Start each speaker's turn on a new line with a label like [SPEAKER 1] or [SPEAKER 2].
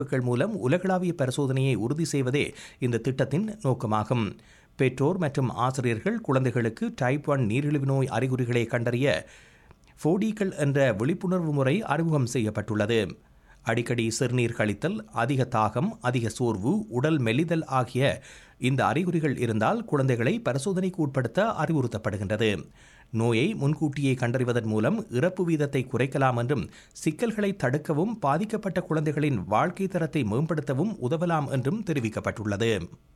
[SPEAKER 1] கள் மூலம் உலகளாவிய பரிசோதனையை உறுதி செய்வதே இந்த திட்டத்தின் நோக்கமாகும் பெற்றோர் மற்றும் ஆசிரியர்கள் குழந்தைகளுக்கு டைப் ஒன் நீரிழிவு நோய் அறிகுறிகளை கண்டறிய ஃபோடிக்கள் என்ற விழிப்புணர்வு முறை அறிமுகம் செய்யப்பட்டுள்ளது அடிக்கடி சிறுநீர் கழித்தல் அதிக தாகம் அதிக சோர்வு உடல் மெலிதல் ஆகிய இந்த அறிகுறிகள் இருந்தால் குழந்தைகளை பரிசோதனைக்கு உட்படுத்த அறிவுறுத்தப்படுகின்றது நோயை முன்கூட்டியே கண்டறிவதன் மூலம் இறப்பு வீதத்தை குறைக்கலாம் என்றும் சிக்கல்களை தடுக்கவும் பாதிக்கப்பட்ட குழந்தைகளின் வாழ்க்கை தரத்தை மேம்படுத்தவும் உதவலாம் என்றும் தெரிவிக்கப்பட்டுள்ளது